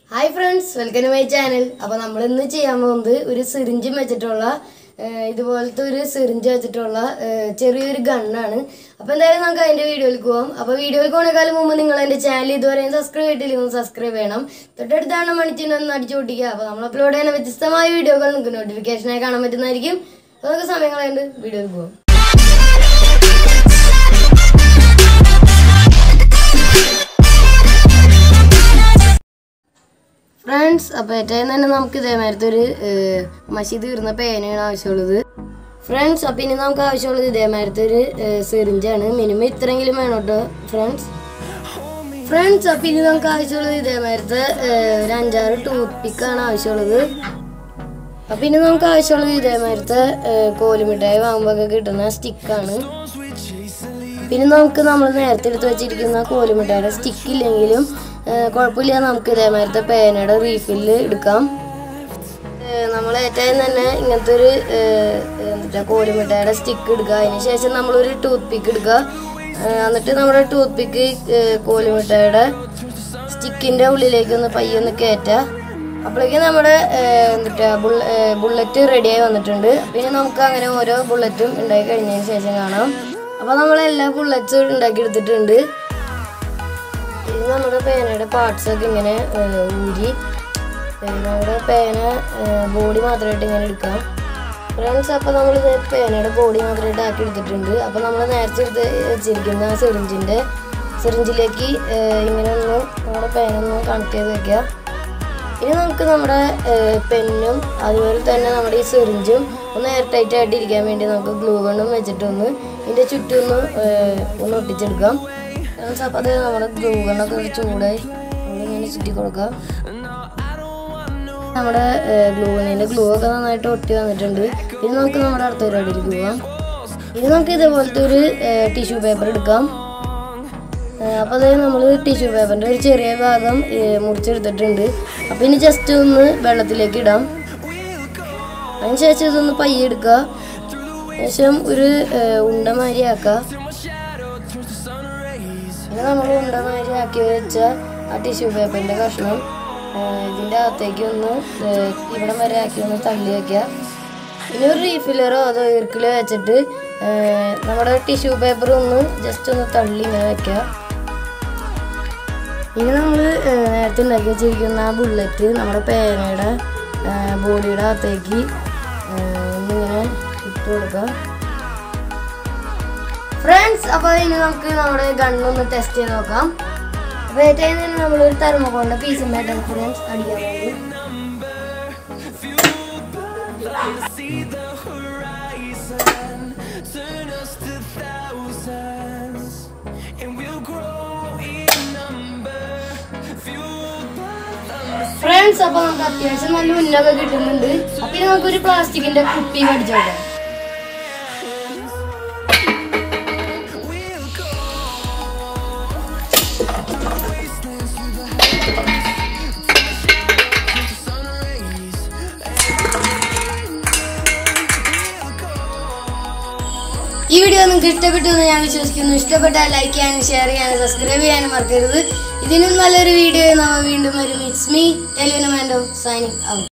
hi friends welcome to my channel അപ്പോൾ നമ്മൾ ഇന്ന് ചെയ്യാൻ പോകുന്നത് ഒരു സിറിഞ്ചും വെച്ചിട്ടുള്ള ഏഹ്, ഇതുപോലത്തെ ഒരു സിറിഞ്ച് വെച്ചിട്ടുള്ള ഏഹ്, ചെറിയൊരു ഗണ്ണാണ് അപ്പോൾ എന്തായാലും നമുക്ക് അതിൻ്റെ വീഡിയോയിലേക്ക് പോകാം അപ്പോൾ വീഡിയോയിൽ പോകുന്നേക്കാളും മുമ്പ് നിങ്ങൾ എൻ്റെ ചാനൽ ഇതുവരെയും സബ്സ്ക്രൈബ് ചെയ്തിട്ടില്ലെങ്കിൽ ഒന്ന് സബ്സ്ക്രൈബ് ചെയ്യണം തൊട്ടടുത്താണ് മണിച്ചിന് ഒന്ന് അടിച്ചു പൊട്ടിക്കുക അപ്പോൾ നമ്മൾ അപ്ലോഡ് ചെയ്യുന്ന വ്യത്യസ്തമായ വീഡിയോകൾ നിങ്ങൾക്ക് നോട്ടിഫിക്കേഷനായി കാണാൻ പറ്റുന്നതായിരിക്കും അപ്പോൾ നമുക്ക് സമയം കളയുണ്ട് വീഡിയോയിൽ പോകാം ഫ്രണ്ട്സ് അപ്പോൾ ഏറ്റവും തന്നെ നമുക്ക് ഇതേമാരത്തെ ഒരു ഏഹ്, മഷി തീർന്ന പേനയാണ് ആവശ്യമുള്ളത് ഫ്രണ്ട്സ് അപ്പം ഇനി നമുക്ക് ആവശ്യമുള്ളത് ഇതേമാരത്തെ ഒരു ഏഹ്, സിറിഞ്ചാണ് മിനിമം ഇത്രയെങ്കിലും വേണം കേട്ടോ ഫ്രണ്ട്സ് ഫ്രണ്ട്സ് അപ്പം ഇനി നമുക്ക് ആവശ്യമുള്ളത് ഇതേമാരത്തെ ഏഹ്, ഒരു അഞ്ചാറ് ടൂത്ത് പിക്കാണ് ആവശ്യമുള്ളത് അപ്പം ഇനി നമുക്ക് ആവശ്യമുള്ളത് ഇതേമാരത്തെ ഏഹ്, കോലുമിഠായി വാങ്ങുമ്പോൾ കിട്ടുന്ന സ്റ്റിക്കാണ് പിന്നെ നമുക്ക് നമ്മൾ നേരത്തെ എടുത്ത് വെച്ചിരിക്കുന്ന കോലുമിഠായിയുടെ സ്റ്റിക്ക് ഇല്ലെങ്കിലും ഏഹ്, കുഴപ്പമില്ല നമുക്ക് ഇതേമാരത്തെ പേനയുടെ റീഫില്ല് എടുക്കാം ഏഹ്, നമ്മൾ ഏറ്റവും തന്നെ ഇങ്ങനത്തെ ഒരു ഏഹ്, എന്താ കോലുമിഠായിയുടെ സ്റ്റിക്ക് എടുക്കുക അതിന് ശേഷം നമ്മളൊരു ടൂത്ത് പിക്ക് എടുക്കുക ഏഹ്, എന്നിട്ട് നമ്മുടെ ടൂത്ത് പിക്ക് കോലുമിഠായിയുടെ സ്റ്റിക്കിൻ്റെ ഉള്ളിലേക്ക് ഒന്ന് പയ്യെ ഒന്ന് കയറ്റുക അപ്പോഴേക്കും നമ്മുടെ ഏഹ്, എന്നിട്ടാ ബുള്ളറ്റ് റെഡിയായി വന്നിട്ടുണ്ട് പിന്നെ നമുക്ക് അങ്ങനെ ഓരോ ബുള്ളറ്റും ഉണ്ടാക്കി കഴിഞ്ഞതിന് ശേഷം കാണാം അപ്പോൾ നമ്മൾ എല്ലാ ബുള്ളറ്റ്സും ഉണ്ടാക്കി എടുത്തിട്ടുണ്ട് ഇത് നമ്മുടെ പേനയുടെ പാർട്സ് ഒക്കെ ഇങ്ങനെ ഏഹ്, ഊരി ഏഹ്, നമ്മുടെ പേന ബോഡി മാത്രമായിട്ട് ഇങ്ങനെ എടുക്കാം ഫ്രണ്ട്സ് അപ്പോൾ നമ്മൾ ഇത് പേനയുടെ ബോഡി മാത്രമായിട്ട് ആക്കി എടുത്തിട്ടുണ്ട് അപ്പോൾ നമ്മൾ നേരത്തെ എടുത്ത് വെച്ചിരിക്കുന്ന സിറിഞ്ചിൻ്റെ സിറിഞ്ചിലേക്ക് ഏഹ്, ഇങ്ങനെ ഒന്ന് നമ്മുടെ പേന ഒന്ന് കണക്ട് ചെയ്ത് വെക്കുക ഇനി നമുക്ക് നമ്മുടെ ഏഹ്, പെന്നും അതുപോലെ തന്നെ നമ്മുടെ ഈ സിറിഞ്ചും ഒന്ന് എയർ ടൈറ്റ് ആയിട്ട് ഇരിക്കാൻ വേണ്ടി നമുക്ക് ഗ്ലൂ ഗണ്ണും വെച്ചിട്ടൊന്ന് ഇതിൻ്റെ ചുറ്റും ഒന്ന് ഏഹ്, ഒന്ന് ഒട്ടിച്ചെടുക്കാം ഫ്രണ്ട്സ് അപ്പോൾ അത് നമ്മുടെ ഗ്ലൂ ഗണ്ണൊക്കെ ഒരു ചൂടായി നമ്മളിങ്ങനെ ചുറ്റി കൊടുക്കാം നമ്മുടെ ഗ്ലൂ ഗണ്ണിൻ്റെ ഗ്ലൂ ഒക്കെ നന്നായിട്ട് ഒട്ടി വന്നിട്ടുണ്ട് ഇനി നമുക്ക് നമ്മുടെ അടുത്ത പരിപാടിയിലേക്ക് പോകാം ഇനി നമുക്ക് ഇതേപോലത്തെ ഒരു ടിഷ്യൂ പേപ്പർ എടുക്കാം അപ്പോൾ അതായത് നമ്മൾ ടിഷ്യൂ പേപ്പറിൻ്റെ ഒരു ചെറിയ ഭാഗം ഏഹ്, മുറിച്ചെടുത്തിട്ടുണ്ട് അപ്പോൾ ഇനി ജസ്റ്റ് ഒന്ന് വെള്ളത്തിലേക്ക് ഇടാം അതിന് ശേഷം ഇതൊന്ന് പയ്യെ എടുക്കുക ശേഷം ഒരു ഏഹ്, ഉണ്ട മാതിരി ആക്കുക പിന്നെ നമ്മൾ ഉണ്ട മാതിരി ആക്കി വെച്ച ആ ടിഷ്യൂ പേപ്പറിൻ്റെ കഷ്ണം ഏഹ്, ഇതിൻ്റെ അകത്തേക്ക് ഒന്ന് ഏഹ്, ഇവിടം വരെ ആക്കി ഒന്ന് തള്ളി വയ്ക്കുക ഇനി ഒരു റീഫില്ലറോ അതോ ഇറുക്കിലോ വെച്ചിട്ട് ഏഹ്, നമ്മുടെ ടിഷ്യൂ പേപ്പർ ഒന്ന് ജസ്റ്റ് ഒന്ന് തള്ളി ഇങ്ങനെ വെക്കുക ഇനി നമ്മൾ നേരത്തെ ഉണ്ടാക്കി വെച്ചിരിക്കുന്ന ആ ബുള്ളറ്റ് നമ്മുടെ പേനയുടെ ബോഡിയുടെ അകത്തേക്ക് ഏഹ്, ഒന്നിങ്ങനെ ഇട്ട് കൊടുക്കാം ഫ്രണ്ട്സ് അപ്പോൾ ഇനി നമുക്ക് നമ്മുടെ ഗണ്ണൊന്ന് ടെസ്റ്റ് ചെയ്ത് നോക്കാം അപ്പോൾ ഏറ്റവും തന്നെ നമ്മളൊരു തെർമോക്കോളിൻ്റെ പീസും വേണ്ട ഫ്രണ്ട്സ് അടിക്കാൻ വേണ്ടി ഫ്രണ്ട്സ് അപ്പോൾ നമുക്ക് അത്യാവശ്യം നല്ല ഉന്നൊക്കെ കിട്ടുന്നുണ്ട് അപ്പോൾ ഇനി നമുക്കൊരു പ്ലാസ്റ്റിക്കിന്റെ കുപ്പി കടിച്ചോട്ടെ ഈ വീഡിയോ നിങ്ങൾക്ക് ഇഷ്ടപ്പെട്ടു എന്ന് ഞാൻ വിശ്വസിക്കുന്നു ഇഷ്ടപ്പെട്ടാൽ ലൈക്ക് ചെയ്യാനും ഷെയർ ചെയ്യാനും സബ്സ്ക്രൈബ് ചെയ്യാനും മറക്കരുത് ഇതിനും നല്ലൊരു വീഡിയോ നമ്മൾ വീണ്ടും വരും ഇറ്റ്സ് മീ ടെലിനമാൻഡോ സൈനിങ് ഔട്ട്